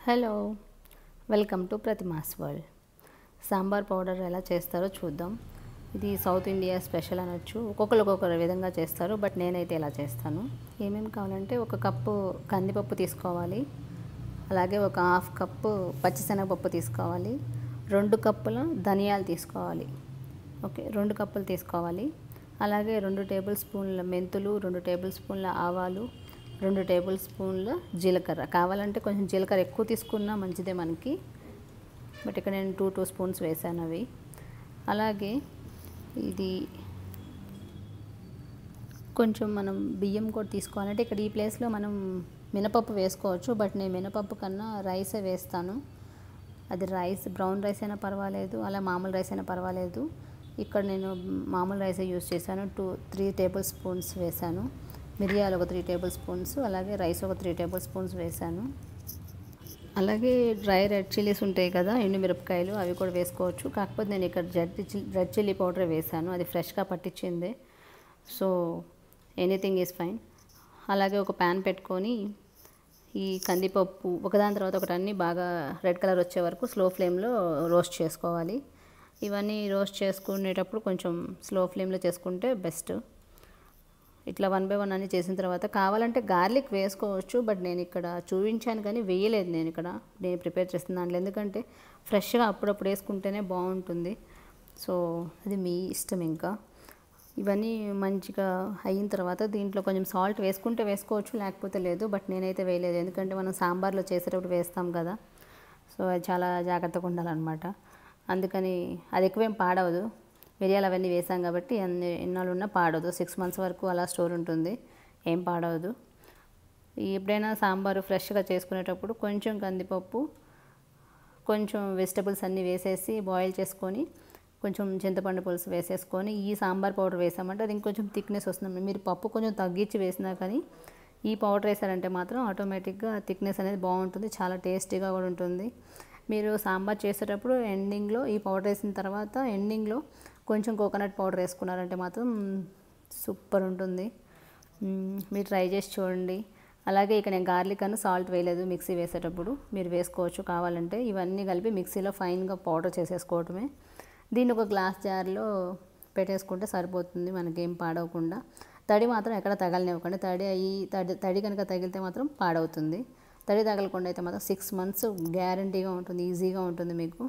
hello welcome to Prathima's world sambar powder ఎలా చేస్తారో చూద్దాం ఇది సౌత్ ఇండియా స్పెషల్ అనొచ్చు ఒక్కొక్కరు ఒక్కొక్కరు విధంగా చేస్తారు బట్ నేనైతే ఇలా చేస్తాను ఏమేమి కావాలంటే ఒక కప్పు కందిపప్పు తీసుకోవాలి అలాగే ఒక హాఫ్ కప్పు పచ్చిశనగపప్పు తీసుకోవాలి రెండు కప్పుల ధనియాలు తీసుకోవాలి ఓకే రెండు కప్పులు తీసుకోవాలి అలాగే రెండు టేబుల్ స్పూన్ల మెంతులు రెండు టేబుల్ స్పూన్ల ఆవాలు రెండు టేబుల్ స్పూన్ల జీలకర్ర కావాలంటే కొంచెం జీలకర్ర ఎక్కువ తీసుకున్నా మంచిదే మనకి బట్ ఇక్కడ నేను టూ టూ స్పూన్స్ వేసాను అవి అలాగే ఇది కొంచెం మనం బియ్యం కూడా తీసుకోవాలంటే ఇక్కడ ఈ ప్లేస్లో మనం మినపప్పు వేసుకోవచ్చు బట్ నేను మినపప్పు కన్నా రైసే వేస్తాను అది రైస్ బ్రౌన్ రైస్ అయినా పర్వాలేదు అలా మామూలు రైస్ అయినా పర్వాలేదు ఇక్కడ నేను మామూలు రైసే యూస్ చేశాను టూ త్రీ టేబుల్ స్పూన్స్ వేశాను మిరియాలు ఒక త్రీ టేబుల్ స్పూన్స్ అలాగే రైస్ ఒక త్రీ టేబుల్ స్పూన్స్ వేశాను అలాగే డ్రై రెడ్ చిల్లీస్ ఉంటాయి కదా ఎండు మిరపకాయలు అవి కూడా వేసుకోవచ్చు కాకపోతే నేను ఇక్కడ red chilli red chilli powder వేశాను అది ఫ్రెష్గా పట్టించింది సో ఎనీథింగ్ ఈజ్ ఫైన్ అలాగే ఒక ప్యాన్ పెట్టుకొని ఈ కందిపప్పు ఒకదాని తర్వాత ఒకటి అన్నీ బాగా రెడ్ కలర్ వచ్చే వరకు స్లో ఫ్లేమ్లో రోస్ట్ చేసుకోవాలి ఇవన్నీ రోస్ట్ చేసుకునేటప్పుడు కొంచెం స్లో ఫ్లేమ్లో చేసుకుంటే బెస్ట్ ఇట్లా వన్ బై వన్ అన్ని చేసిన తర్వాత కావాలంటే గార్లిక్ వేసుకోవచ్చు బట్ నేను ఇక్కడ చూపించాను కానీ వేయలేదు నేను ఇక్కడ నేను ప్రిపేర్ చేస్తున్న దాంట్లో ఎందుకంటే ఫ్రెష్గా అప్పుడప్పుడు వేసుకుంటేనే బాగుంటుంది సో అది మీ ఇష్టం ఇంకా ఇవన్నీ మంచిగా అయిన తర్వాత దీంట్లో కొంచెం సాల్ట్ వేసుకుంటే వేసుకోవచ్చు లేకపోతే లేదు బట్ నేనైతే వేయలేదు ఎందుకంటే మనం సాంబార్లో చేసేటప్పుడు వేస్తాం కదా సో అది చాలా జాగ్రత్తగా ఉండాలన్నమాట అందుకని అది ఎక్కువేం పాడవదు మిరియాలు అవన్నీ వేసాం కాబట్టి అన్ని ఎన్నాళ్ళు ఉన్నా పాడవదు సిక్స్ మంత్స్ వరకు అలా స్టోర్ ఉంటుంది ఏం పాడవదు ఎప్పుడైనా సాంబారు ఫ్రెష్గా చేసుకునేటప్పుడు కొంచెం కందిపప్పు కొంచెం వెజిటబుల్స్ అన్నీ వేసేసి బాయిల్ చేసుకొని కొంచెం చింతపండు పులుసు వేసేసుకొని ఈ సాంబార్ పౌడర్ వేసామంటే అది ఇంకొంచెం థిక్నెస్ వస్తుంది మీరు పప్పు కొంచెం తగ్గించి వేసినా కానీ ఈ పౌడర్ వేసారంటే మాత్రం ఆటోమేటిక్గా థిక్నెస్ అనేది బాగుంటుంది చాలా టేస్టీగా కూడా ఉంటుంది మీరు సాంబార్ చేసేటప్పుడు ఎండింగ్లో ఈ పౌడర్ వేసిన తర్వాత ఎండింగ్లో కొంచెం కోకోనట్ పౌడర్ వేసుకున్నారంటే మాత్రం సూపర్ ఉంటుంది మీరు ట్రై చేసి చూడండి అలాగే ఇక నేను గార్లిక్ అను సాల్ట్ వేయలేదు మిక్సీ వేసేటప్పుడు మీరు వేసుకోవచ్చు కావాలంటే ఇవన్నీ కలిపి మిక్సీలో ఫైన్గా పౌడర్ చేసేసుకోవటమే దీన్ని ఒక గ్లాస్ జార్లో పెట్టేసుకుంటే సరిపోతుంది మనకేం పాడవకుండా తడి మాత్రం ఎక్కడ తగలనివ్వకండి తడి అయ్యి తడి తడి కనుక తగిలితే మాత్రం పాడవుతుంది తడి తగలకుండా అయితే మాత్రం సిక్స్ మంత్స్ గ్యారంటీగా ఉంటుంది ఈజీగా ఉంటుంది మీకు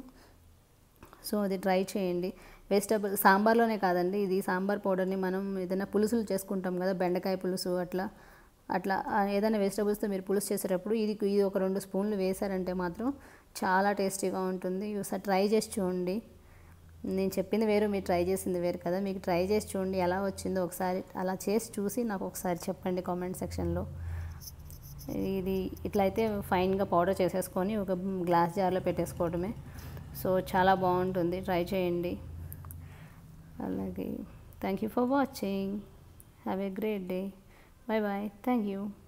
సో అది ట్రై చేయండి వెజిటబుల్ సాంబార్లోనే కాదండి ఇది సాంబార్ పౌడర్ని మనం ఏదైనా పులుసులు చేసుకుంటాం కదా బెండకాయ పులుసు అట్లా అట్లా ఏదైనా వెజిటబుల్స్తో మీరు పులుసు చేసేటప్పుడు ఇది ఇది ఒక రెండు స్పూన్లు వేశారంటే మాత్రం చాలా టేస్టీగా ఉంటుంది ఒకసారి ట్రై చేసి చూడండి నేను చెప్పింది వేరు మీరు ట్రై చేసింది వేరు కదా మీకు ట్రై చేసి చూడండి ఎలా వచ్చిందో ఒకసారి అలా చేసి చూసి నాకు ఒకసారి చెప్పండి కామెంట్ సెక్షన్లో ఇది ఇట్లయితే ఫైన్గా పౌడర్ చేసేసుకొని ఒక గ్లాస్ జార్లో పెట్టేసుకోవడమే సో చాలా బాగుంటుంది ట్రై చేయండి అలాగే thank you for watching have a great day bye bye thank you